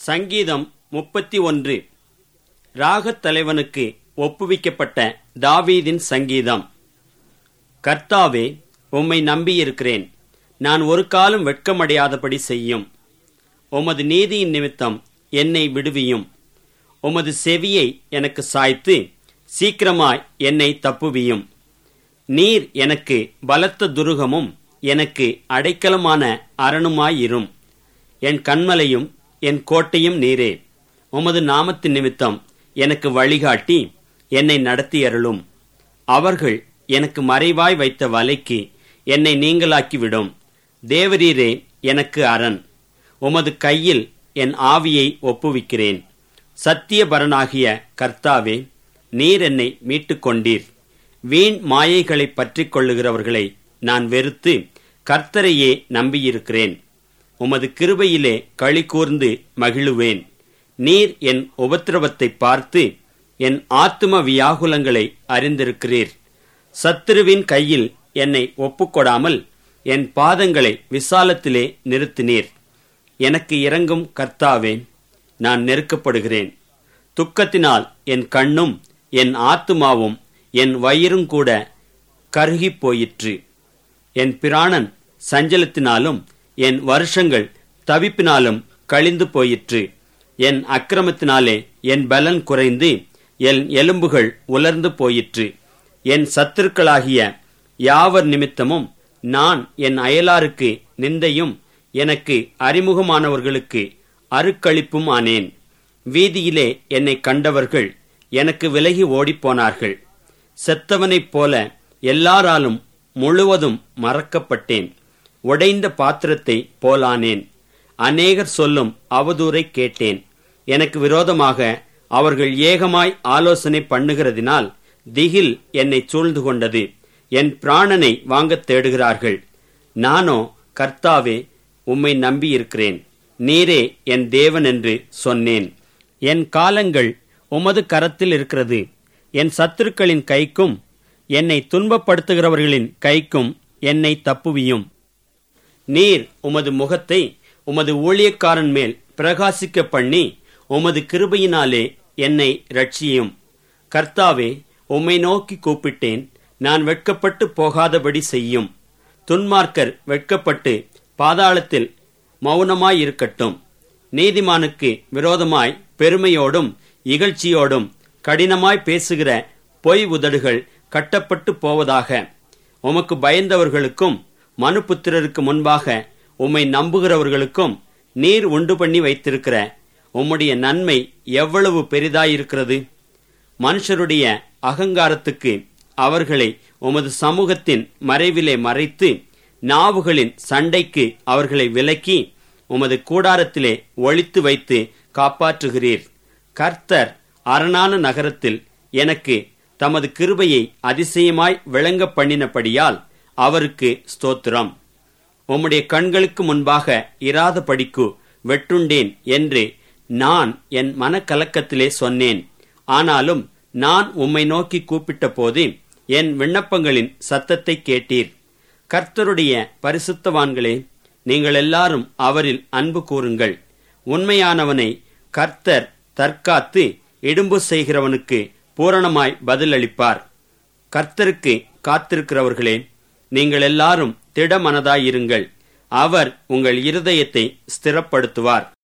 சங்கீதம் முப்பத்தி ஒன்று ராகத் தலைவனுக்கு ஒப்புவிக்கப்பட்ட தாவீதின் சங்கீதம் கர்த்தாவே உம்மை நம்பியிருக்கிறேன் நான் ஒரு காலம் வெட்கமடையாதபடி செய்யும் உமது நீதியின் நிமித்தம் என்னை விடுவியும் உமது செவியை எனக்கு சாய்த்து சீக்கிரமாய் என்னை தப்புவியும் நீர் எனக்கு பலத்த துருகமும் எனக்கு அடைக்கலமான அரணுமாயிரும் என் கண்மலையும் என் கோட்டையும் நீரே உமது நாமத்தின் நிமித்தம் எனக்கு வழிகாட்டி என்னை நடத்தி அருளும் அவர்கள் எனக்கு மறைவாய் வைத்த வலைக்கு என்னை நீங்களாக்கிவிடும் தேவரீரே எனக்கு அரண் உமது கையில் என் ஆவியை ஒப்புவிக்கிறேன் சத்தியபரனாகிய கர்த்தாவே நீர் என்னை மீட்டுக் கொண்டீர் வீண் மாயைகளை பற்றிக் கொள்ளுகிறவர்களை நான் வெறுத்து கர்த்தரையே நம்பியிருக்கிறேன் உமது கிருபையிலே களி கூர்ந்து மகிழுவேன் நீர் என் உபத்திரவத்தை பார்த்து என் ஆத்தும வியாகுலங்களை அறிந்திருக்கிறீர் சத்துருவின் கையில் என்னை ஒப்புக்கொடாமல் என் பாதங்களை விசாலத்திலே நிறுத்தினீர் எனக்கு இறங்கும் கர்த்தாவே நான் நெருக்கப்படுகிறேன் துக்கத்தினால் என் கண்ணும் என் ஆத்துமாவும் என் வயிறும் கூட கருகிப் போயிற்று என் பிராணன் சஞ்சலத்தினாலும் என் வருஷங்கள் தவிப்பினாலும் கழிந்து போயிற்று என் அக்கிரமத்தினாலே என் பலன் குறைந்து என் எலும்புகள் உலர்ந்து போயிற்று என் சத்துருக்களாகிய யாவர் நிமித்தமும் நான் என் அயலாருக்கு நிந்தையும் எனக்கு அறிமுகமானவர்களுக்கு அருக்களிப்பும் ஆனேன் வீதியிலே என்னை கண்டவர்கள் எனக்கு விலகி ஓடிப்போனார்கள் செத்தவனைப் போல எல்லாராலும் முழுவதும் மறக்கப்பட்டேன் உடைந்த பாத்திரத்தை போலானேன் அநேகர் சொல்லும் அவதூறை கேட்டேன் எனக்கு விரோதமாக அவர்கள் ஏகமாய் ஆலோசனை பண்ணுகிறதினால் திகில் என்னை சூழ்ந்து கொண்டது என் பிராணனை வாங்கத் தேடுகிறார்கள் நானோ கர்த்தாவே உம்மை நம்பியிருக்கிறேன் நீரே என் தேவன் என்று சொன்னேன் என் காலங்கள் உமது கரத்தில் இருக்கிறது என் சத்துருக்களின் கைக்கும் என்னை துன்பப்படுத்துகிறவர்களின் கைக்கும் என்னை தப்புவியும் நீர் உமது முகத்தை உமது ஊழியக்காரன் மேல் பிரகாசிக்க பண்ணி உமது கிருபையினாலே என்னை ரட்சியும் கர்த்தாவே உம்மை நோக்கி கூப்பிட்டேன் நான் வெட்கப்பட்டு போகாதபடி செய்யும் துன்மார்க்கர் வெட்கப்பட்டு பாதாளத்தில் மௌனமாயிருக்கட்டும் நீதிமானுக்கு விரோதமாய் பெருமையோடும் இகழ்ச்சியோடும் கடினமாய் பேசுகிற பொய் உதடுகள் கட்டப்பட்டு போவதாக உமக்கு பயந்தவர்களுக்கும் மனுபுத்திரருக்கு முன்பாக உம்மை நம்புகிறவர்களுக்கும் நீர் உண்டு பண்ணி வைத்திருக்கிற உம்முடைய நன்மை எவ்வளவு பெரிதாயிருக்கிறது மனுஷருடைய அகங்காரத்துக்கு அவர்களை உமது சமூகத்தின் மறைவிலே மறைத்து நாவுகளின் சண்டைக்கு அவர்களை விலக்கி உமது கூடாரத்திலே ஒழித்து வைத்து காப்பாற்றுகிறீர் கர்த்தர் அரணான நகரத்தில் எனக்கு தமது கிருபையை அதிசயமாய் விளங்க பண்ணினபடியால் அவருக்கு ஸ்தோத்திரம் உம்முடைய கண்களுக்கு முன்பாக இராத படிக்கு வெட்டுண்டேன் என்று நான் என் மனக்கலக்கத்திலே சொன்னேன் ஆனாலும் நான் உம்மை நோக்கி கூப்பிட்ட போது என் விண்ணப்பங்களின் சத்தத்தை கேட்டீர் கர்த்தருடைய பரிசுத்தவான்களே நீங்கள் எல்லாரும் அவரில் அன்பு கூறுங்கள் உண்மையானவனை கர்த்தர் தற்காத்து இடும்பு செய்கிறவனுக்கு பூரணமாய் பதிலளிப்பார் கர்த்தருக்கு காத்திருக்கிறவர்களே நீங்கள் எல்லாரும் திடமனதாயிருங்கள் அவர் உங்கள் இருதயத்தை ஸ்திரப்படுத்துவார்